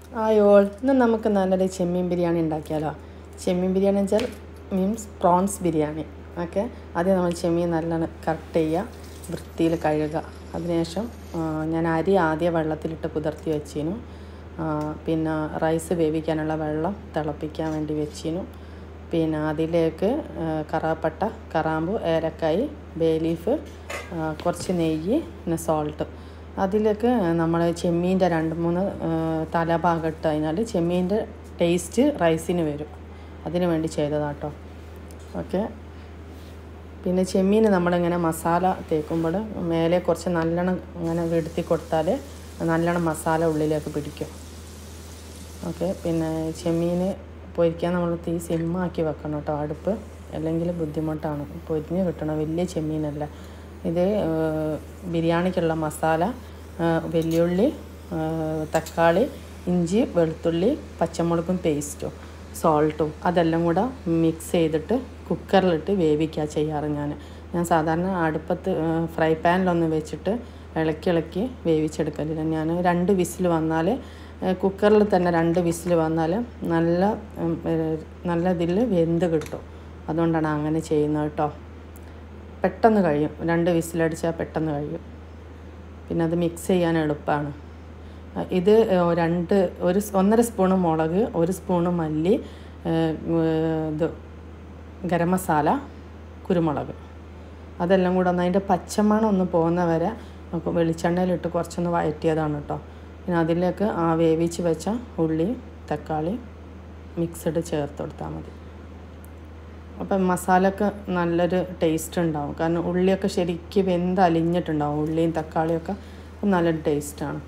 ആയോൾ ഇന്ന് നമുക്ക് നല്ലൊരു ചെമ്മീൻ ബിരിയാണി ഉണ്ടാക്കിയാലോ ചെമ്മീൻ ബിരിയാണി വെച്ചാൽ മീൻസ് പ്രോൺസ് ബിരിയാണി ഓക്കെ ആദ്യം നമ്മൾ ചെമ്മീൻ നല്ലോണം കട്ട് ചെയ്യുക വൃത്തിയിൽ കഴുകുക അതിനുശേഷം ആ, ഞാൻ അരി ആദ്യം വെള്ളത്തിലിട്ട് കുതിർത്തി വെച്ചിരുന്നു ആ, പിന്നെ റൈസ് വേവിക്കാനുള്ള വെള്ളം തിളപ്പിക്കാൻ വേണ്ടി വെച്ചിരുന്നു പിന്നെ അതിലേക്ക് ആ, കറാപ്പട്ട കറാമ്പു ഏലക്കായി ബേ ലീഫ് ആ, കുറച്ച് നെയ്യ് പിന്നെ സോൾട്ട് അതിലേക്ക് നമ്മൾ ചെമ്മീൻ്റെ രണ്ട് മൂന്ന് ആ, തലഭാഗം ഇട്ട് കഴിഞ്ഞാൽ ചെമ്മീൻ്റെ ടേസ്റ്റ് റൈസിന് വരും അതിന് വേണ്ടി ചെയ്തതാട്ടോ ഓക്കെ പിന്നെ ചെമ്മീൻ നമ്മളിങ്ങനെ മസാല തേക്കുമ്പോൾ മേലെ കുറച്ച് നല്ലോണം ഇങ്ങനെ വെടുത്തി കൊടുത്താൽ നല്ലോണം മസാല ഉള്ളിലേക്ക് പിടിക്കും ഓക്കെ പിന്നെ ചെമ്മീൻ പൊരിക്കാൻ നമ്മൾ തീ സിമ്മാക്കി വെക്കണം കേട്ടോ അടുപ്പ് അല്ലെങ്കിൽ ബുദ്ധിമുട്ടാണ് പൊരിഞ്ഞ് കിട്ടണം വലിയ ചെമ്മീനല്ല ഇത് ഏഹ്, ബിരിയാണിക്കുള്ള മസാല ഏഹ്, വെല്ലുള്ളി ഏഹ്, തക്കാളി ഇഞ്ചി വെളുത്തുള്ളി പച്ചമുളകും പേസ്റ്റും സോൾട്ടും അതെല്ലാം കൂടെ മിക്സ് ചെയ്തിട്ട് കുക്കറിലിട്ട് വേവിക്കുക ചെയ്യാറ് ഞാൻ ഞാൻ സാധാരണ അടുപ്പത്ത് ഏഹ്, ഫ്രൈ പാനിലൊന്ന് വെച്ചിട്ട് ഇളക്കി ഇളക്കി വേവിച്ചെടുക്കലില്ല ഞാൻ രണ്ട് വിസിൽ വന്നാൽ കുക്കറിൽ തന്നെ രണ്ട് വിസിൽ വന്നാൽ നല്ല ഉം, ഏഹ്, നല്ല ഇതിൽ വെന്ത് കിട്ടും അതുകൊണ്ടാണ് അങ്ങനെ ചെയ്യുന്നത് കേട്ടോ പെട്ടെന്ന് കഴിയും രണ്ട് വിസിലടിച്ചാൽ പെട്ടെന്ന് കഴിയും പിന്നെ അത് മിക്സ് ചെയ്യാൻ എളുപ്പമാണ് അഹ് ഇത് ഏഹ്, രണ്ട് ഒരു സ് ഒന്നര സ്പൂണ് മുളക് ഒരു സ്പൂണ് മല്ലി ഏഹ്, ഏഹ്, ഇത് ഗരം മസാല കുരുമുളക് അതെല്ലാം കൂടെ ഒന്ന് അതിൻ്റെ പച്ചമണം ഒന്ന് പോകുന്ന വരെ നമുക്ക് വെളിച്ചെണ്ണയിലിട്ട് കുറച്ചൊന്ന് വഴറ്റിയതാണ് കേട്ടോ പിന്നെ അതിലേക്ക് ആ വേവിച്ച് വെച്ച ഉള്ളി തക്കാളി മിക്സഡ് ചേർത്ത് കൊടുത്താൽ മതി അപ്പം മസാലക്ക് നല്ലൊരു ടേസ്റ്റ് ഉണ്ടാവും കാരണം ഉള്ളിയൊക്കെ ശരിക്ക് വെന്ത് അലിഞ്ഞിട്ടുണ്ടാവും ഉള്ളിയും തക്കാളിയൊക്കെ അപ്പം നല്ലൊരു ടേസ്റ്റാണ്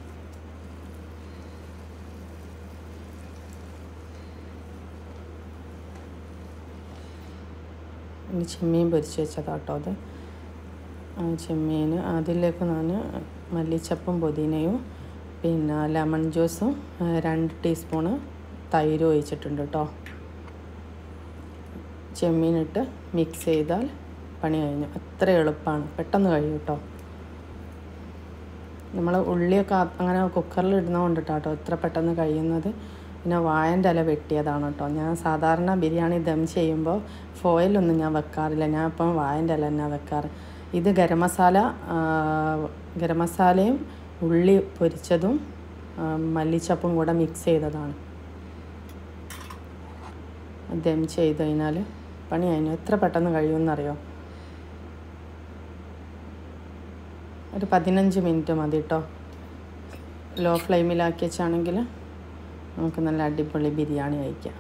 ഇനി ചെമ്മീൻ പൊരിച്ച് വെച്ചതാട്ടോ അത് ആ ചെമ്മീൻ അതിലേക്ക് ഞാൻ മല്ലിച്ചപ്പും പുതിനയും പിന്നെ ലെമൺ ജ്യൂസും ആ, രണ്ട് ടീസ്പൂണ് തൈരും ഒഴിച്ചിട്ടുണ്ട് കേട്ടോ ചെമ്മീനിട്ട് മിക്സ് ചെയ്താൽ പണി കഴിഞ്ഞു അത്ര എളുപ്പമാണ് പെട്ടെന്ന് കഴിയും കേട്ടോ നമ്മൾ ഉള്ളിയൊക്കെ ആ- അങ്ങനെ കുക്കറിൽ ഇടുന്നത് കേട്ടോ ഇത്ര പെട്ടെന്ന് കഴിയുന്നത് പിന്നെ വായൻ്റെ ഇല വെട്ടിയതാണ് കേട്ടോ ഞാൻ സാധാരണ ബിരിയാണി ദം ചെയ്യുമ്പോൾ ഫോയിലൊന്നും ഞാൻ വെക്കാറില്ല ഞാൻ ഇപ്പം വായൻ്റെ ഇല തന്നെ വെക്കാറ് ഇത് ഗരം മസാല ആ, ഗരം മസാലയും ഉള്ളി പൊരിച്ചതും ആ, മല്ലിച്ചപ്പും കൂടെ മിക്സ് ചെയ്തതാണ് ദം ചെയ്ത് കഴിഞ്ഞാൽ പണി കഴിഞ്ഞു എത്ര പെട്ടെന്ന് കഴിയുമെന്നറിയോ ഒരു പതിനഞ്ച് മിനിറ്റ് മതി കേട്ടോ ലോ ഫ്ലെയിമിലാക്കി വെച്ചാണെങ്കിൽ നമുക്ക് നല്ല അടിപൊളി ബിരിയാണി കഴിക്കാം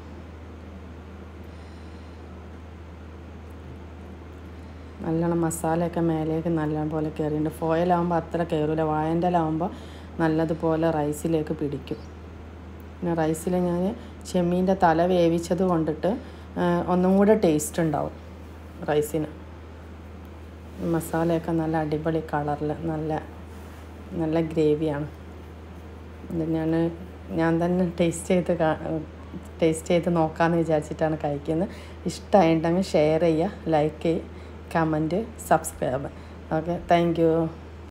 നല്ലോണം മസാലയൊക്കെ മേലേക്ക് നല്ലപോലെ കയറിയിട്ടുണ്ട് ഫോയിലാകുമ്പോൾ അത്ര കയറില്ല വായൻ്റെ ആകുമ്പോൾ നല്ലതുപോലെ റൈസിലേക്ക് പിടിക്കും പിന്നെ റൈസിൽ ഞാൻ ചെമ്മീൻ്റെ തല വേവിച്ചത് കൊണ്ടിട്ട് ആ, ഒന്നും കൂടെ ടേസ്റ്റ് ഉണ്ടാവും റൈസിന് മസാലയൊക്കെ നല്ല അടിപൊളി കളറിൽ നല്ല നല്ല ഗ്രേവിയാണ് ഇത് ഞാൻ ഞാൻ തന്നെ ടേസ്റ്റ് ചെയ്ത് ടേസ്റ്റ് ചെയ്ത് നോക്കാമെന്ന് വിചാരിച്ചിട്ടാണ് കഴിക്കുന്നത് ഇഷ്ടമായിട്ടുണ്ടെങ്കിൽ ഷെയർ ചെയ്യുക ലൈക്ക് ചെയ്യുക comment subscribe okay thank U